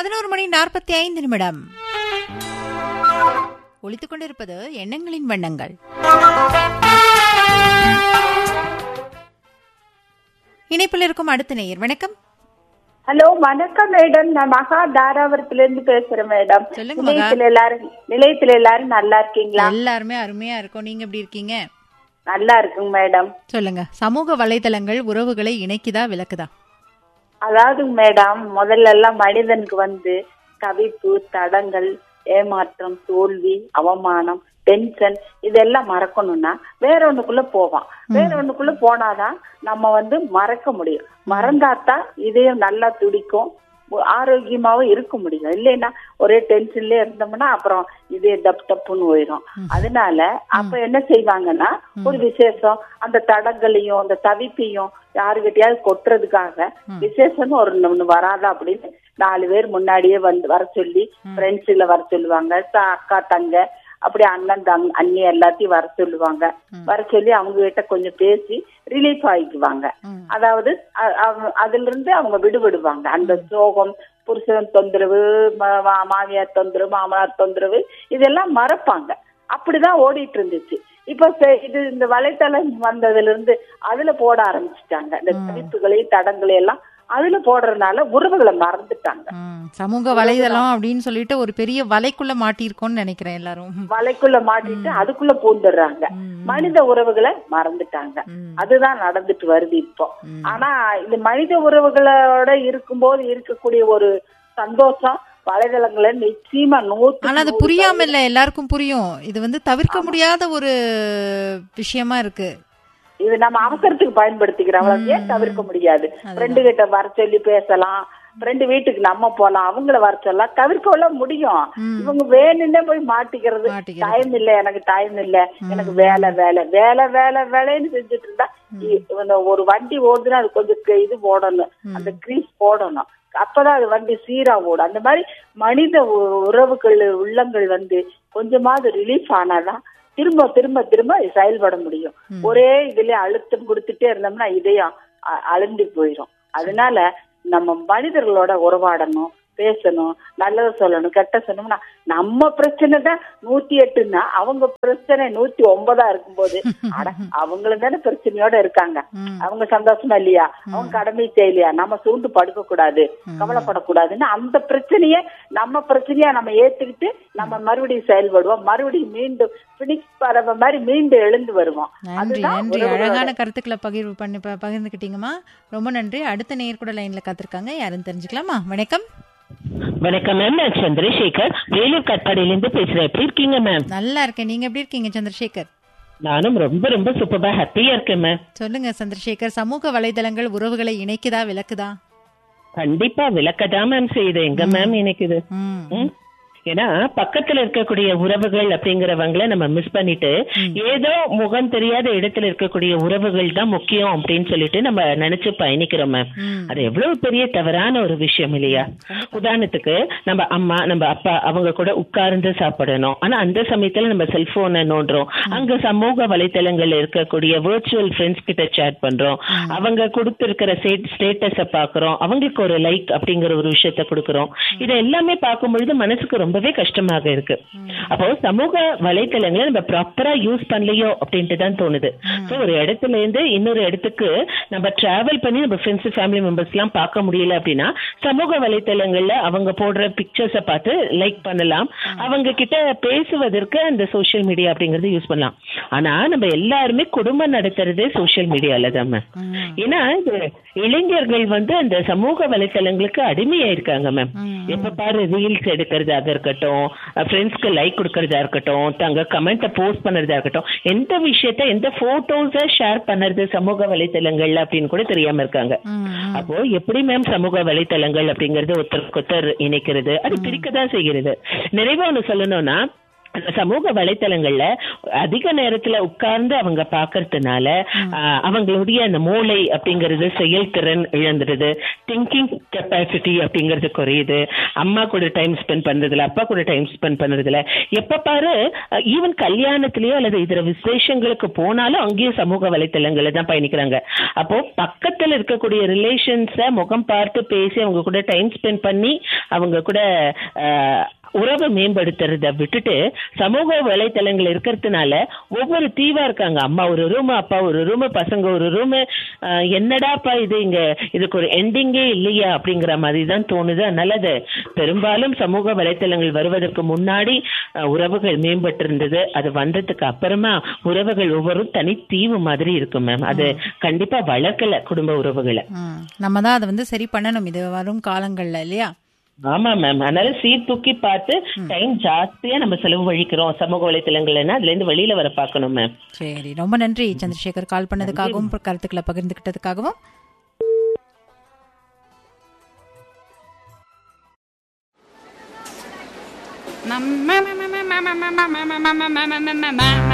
பதினோரு மணி நாற்பத்தி ஐந்து நிமிடம் ஒலித்துக் கொண்டிருப்பது எண்ணங்களின் வண்ணங்கள் இணைப்பில் இருக்கும் அடுத்த நேயர் வணக்கம் ஹலோ வணக்கம் மேடம் நான் மகா தாராபுரத்துல இருந்து பேசுறேன் மேடம் சொல்லுங்க மகா. நிலையத்துல எல்லாரும் நிலையத்துல எல்லாரும் நல்லா இருக்கீங்களா எல்லாருமே அருமையா இருக்கும் நீங்க எப்படி இருக்கீங்க நல்லா இருக்குங்க மேடம் சொல்லுங்க சமூக வலைதளங்கள் உறவுகளை இணைக்குதா விளக்குதா அதாவது மேடம் முதல்ல எல்லாம் மனிதனுக்கு வந்து தவிப்பு தடங்கள் ஏமாற்றம் தோல்வி அவமானம் டென்ஷன் இதெல்லாம் மறக்கணும்னா வேற ஒண்ணுக்குள்ள போவான் வேற ஒண்ணுக்குள்ள போனாதான் நம்ம வந்து மறக்க முடியும் மறந்தாதான் இதயம் நல்லா துடிக்கும் ஒ- ஆரோக்கியமாவும் இருக்க முடியும் இல்லைன்னா ஒரே டென்ஷன்லயே இருந்தோம்னா அப்புறம் இதே டப் டப்புன்னு போயிடும் அதனால அப்ப என்ன செய்வாங்கன்னா ஒரு விசேஷம் அந்த தடங்களையும் அந்த தவிப்பையும் யாருகிட்டயாவது கொட்டுறதுக்காக விசேஷம்னு ஒரு ஒண்ணு வராதா அப்படின்னு நாலு பேர் முன்னாடியே வந்து வர சொல்லி ஃப்ரெண்ட்ஸ்ல வர சொல்லுவாங்க த- அக்கா தங்க அப்படி அண்ணன் தங் அண்ணி எல்லாத்தையும் வர சொல்லுவாங்க வர சொல்லி அவங்க கிட்ட கொஞ்சம் பேசி ரிலீஃப் ஆகிக்குவாங்க அதாவது அ- அவ- அதுல இருந்து அவங்க விடுபடுவாங்க அந்த சோகம் புருஷன் தொந்தரவு ம- மா- மாமியார் தொந்தரவு மாமனார் தொந்தரவு இதெல்லாம் மறப்பாங்க அப்படிதான் ஓடிட்டு இருந்துச்சு இப்ப செ- இது இந்த வலைத்தளம் வந்ததுல இருந்து அதுல போட ஆரம்பிச்சுட்டாங்க இந்த தவிப்புகளையும் தடங்களையும் எல்லாம் அதுல போடுறதுனால உறவுகளை மறந்துட்டாங்க ம், சமூக வலைதளம் அப்படின்னு சொல்லிட்டு ஒரு பெரிய வலைக்குள்ள மாட்டியிருக்கோம்னு நினைக்கிறேன் எல்லாரும் வலைக்குள்ள மாட்டிட்டு அதுக்குள்ள பூந்துடுறாங்க மனித உறவுகளை மறந்துட்டாங்க அதுதான் நடந்துட்டு வருது இப்போ ஆனா இந்த மனித உறவுகளோட இருக்கும்போது இருக்கக்கூடிய ஒரு சந்தோஷம் வலைதளங்களை நிச்சயமா நூத்து ஆனா அது புரியாம இல்ல எல்லாருக்கும் புரியும் இது வந்து தவிர்க்க முடியாத ஒரு விஷயமா இருக்கு இது நம்ம அவசரத்துக்கு பயன்படுத்திக்கிறோம் அவ்வளவு ஏன் தவிர்க்க முடியாது ஃப்ரெண்டு கிட்ட வர சொல்லி பேசலாம் ஃப்ரெண்டு வீட்டுக்கு நம்ம போலாம் அவங்கள வர சொல்லலாம் தவிர்க்க முடியும் இவங்க வேணும்னே போய் மாட்டிக்கிறது மாட்டிக்கிறது. டைம் இல்ல எனக்கு டைம் இல்ல எனக்கு வேலை வேலை வேலை வேலை வேலைன்னு செஞ்சுட்டு இருந்தா இ- இந்த ஒரு வண்டி ஓடுதுன்னா அது கொஞ்சம் க- இது போடணும் அந்த கிரீஸ் போடணும் அப்பதான் அது வண்டி சீரா ஓடும் அந்த மாதிரி மனித உ- உறவுகள் உள்ளங்கள் வந்து கொஞ்சமாவது ரிலீஃப் ஆனாதான் திரும்ப திரும்ப திரும்ப செயல்பட முடியும் ஒரே இதுல அழுத்தம் கொடுத்துட்டே இருந்தோம்னா இதயம் அ- அழுந்தி போயிடும் அதனால நம்ம மனிதர்களோட உறவாடணும் பேசணும் நல்லது சொல்லணும் கெட்ட சொல்லணும்னா நம்ம பிரச்சனை தான் நூத்தி எட்டுன்னா அவங்க பிரச்சனை நூத்தி ஒன்பதா இருக்கும்போது அட அவங்களும் தானே பிரச்சனையோட இருக்காங்க அவங்க சந்தோஷமா இல்லையா அவங்க கடமை செய்யலையா நம்ம சூண்டு படுக்க கூடாது கவலைப்படக்கூடாதுன்னு அந்த பிரச்சனைய நம்ம பிரச்சனையா நம்ம ஏத்துக்கிட்டு நம்ம மறுபடியும் செயல்படுவோம் மறுபடியும் மீண்டும் பினிக்ஸ் பறவை மாதிரி மீண்டும் எழுந்து வருவோம் நன்றி அதுதான் நன்றி உறவுகளோட- அழகான கருத்துக்களை பகிர்வு பண்ணி ப- பகிர்ந்துக்கிட்டீங்கம்மா ரொம்ப நன்றி அடுத்த நேயர் கூட லைன்ல காத்திருக்காங்க யாருன்னு தெரிஞ்சுக்கலாமா வணக்கம் வணக்கம் மேம் நான் சந்திரசேகர் வேலூர் கட்பாடியிலிருந்து பேசுறேன் எப்படி இருக்கீங்க மேம் நல்லா இருக்கேன் நீங்க எப்படி இருக்கீங்க சந்திரசேகர் நானும் ரொம்ப ரொம்ப சூப்பரா ஹாப்பியா இருக்கேன் மேம் சொல்லுங்க சந்திரசேகர் சமூக வலைதளங்கள் உறவுகளை இணைக்குதா விளக்குதா கண்டிப்பா விளக்கதான் மேம் செய்யுது எங்க மேம் இணைக்குது ம் ம்? ஏன்னா பக்கத்துல இருக்கக்கூடிய உறவுகள் அப்படிங்கறவங்கள நம்ம மிஸ் பண்ணிட்டு ஏதோ முகம் தெரியாத இடத்துல இருக்கக்கூடிய உறவுகள் தான் முக்கியம் அப்படின்னு சொல்லிட்டு நம்ம நினைச்சு பயணிக்கிறோம் மேம் அது எவ்வளவு பெரிய தவறான ஒரு விஷயம் இல்லையா உதாரணத்துக்கு நம்ம அம்மா நம்ம அப்பா அவங்க கூட உட்கார்ந்து சாப்பிடணும் ஆனா அந்த சமயத்துல நம்ம செல்போனை நோண்டுறோம் அங்க சமூக வலைத்தளங்கள்ல இருக்கக்கூடிய விர்ச்சுவல் ஃப்ரெண்ட்ஸ் கிட்ட சேட் பண்றோம் அவங்க கொடுத்திருக்கிற ஸ்டேட்டஸ பாக்குறோம் அவங்களுக்கு ஒரு லைக் அப்படிங்கிற ஒரு விஷயத்த கொடுக்கறோம் இது எல்லாமே பார்க்கும் பொழுது மனசுக்கு ரொம்பவே கஷ்டமாக இருக்கு அப்போ சமூக வலைத்தளங்களை நம்ம ப்ராப்பரா யூஸ் பண்ணலையோ அப்படின்ட்டு தான் தோணுது ஸோ ஒரு இடத்துல இருந்து இன்னொரு இடத்துக்கு நம்ம டிராவல் பண்ணி நம்ம ஃப்ரெண்ட்ஸ் ஃபேமிலி மெம்பர்ஸ் எல்லாம் பார்க்க முடியல அப்படின்னா சமூக வலைத்தளங்கள்ல அவங்க போடுற பிக்சர்ஸை பார்த்து லைக் பண்ணலாம் அவங்க கிட்ட பேசுவதற்கு அந்த சோஷியல் மீடியா அப்படிங்கறது யூஸ் பண்ணலாம் ஆனா நம்ம எல்லாருமே குடும்பம் நடத்துறதே சோஷியல் மீடியால தான் மேம் ஏன்னா இது இளைஞர்கள் வந்து அந்த சமூக வலைத்தளங்களுக்கு அடிமையாயிருக்காங்க மேம் எப்ப பாரு ரீல்ஸ் எடுக்கிறதாக இருக்கட்டும் ஃப்ரெண்ட்ஸ்க்கு லைக் கொடுக்கறதா இருக்கட்டும் தங்க கமெண்ட்டை போஸ்ட் பண்றதா இருக்கட்டும் எந்த விஷயத்த எந்த போட்டோஸ ஷேர் பண்ணுறது சமூக வலைத்தளங்கள்ல அப்படின்னு கூட தெரியாம இருக்காங்க அப்போ எப்படி மேம் சமூக வலைத்தளங்கள் அப்படிங்கறது ஒருத்தருக்கு ஒருத்தர் இணைக்கிறது அது பிரிக்கதான் செய்கிறது நிறைவா ஒண்ணு சொல்லணும்னா அந்த சமூக வலைத்தளங்கள்ல அதிக நேரத்துல உட்கார்ந்து அவங்க பாக்குறதுனால ஆஹ், அவங்களுடைய அந்த மூளை அப்படிங்கிறது செயல்திறன் இழந்துடுது திங்கிங் கெப்பாசிட்டி அப்படிங்கிறது குறையுது அம்மா கூட டைம் ஸ்பெண்ட் பண்றதுல அப்பா கூட டைம் ஸ்பெண்ட் பண்றதுல எப்ப பாரு ஈவன் கல்யாணத்திலயோ அல்லது இதர விசேஷங்களுக்கு போனாலும் அங்கேயும் சமூக வலைத்தளங்கள்ல தான் பயணிக்கிறாங்க அப்போ பக்கத்துல இருக்கக்கூடிய ரிலேஷன்ஸ முகம் பார்த்து பேசி அவங்க கூட டைம் ஸ்பெண்ட் பண்ணி அவங்க கூட ஆஹ், உறவை மேம்படுத்துறத விட்டுட்டு சமூக வலைத்தளங்கள் இருக்கிறதுனால ஒவ்வொரு தீவா இருக்காங்க அம்மா ஒரு ரூம் அப்பா ஒரு ரூம் பசங்க ஒரு ரூம் என்னடாப்பா இது இங்க இதுக்கு ஒரு எண்டிங்கே இல்லையா அப்படிங்கிற மாதிரி தான் தோணுது அதனால அது பெரும்பாலும் சமூக வலைத்தளங்கள் வருவதற்கு முன்னாடி அஹ், உறவுகள் மேம்பட்டு இருந்தது அது வந்ததுக்கு அப்புறமா உறவுகள் ஒவ்வொரு தனி தீவு மாதிரி இருக்கும் மேம் அது கண்டிப்பா வளர்க்கல குடும்ப உறவுகளை ம். நம்ம தான் அதை வந்து சரி பண்ணணும் இது வரும் காலங்கள்ல இல்லையா ஆமா மேம் அதனால சீர் தூக்கி பார்த்து டைம் ஜாஸ்தியா நம்ம செலவு வழிக்கிறோம் சமூக வலைத்தளங்கள்னா அதுல இருந்து வெளியில வர பார்க்கணும் மேம் சரி ரொம்ப நன்றி சந்திரசேகர் கால் பண்ணதுக்காகவும் கருத்துக்களை பகிர்ந்துகிட்டதுக்காகவும் Ma ma ma ma ma ma ma ma ma ma ma ma ma ma ma ma ma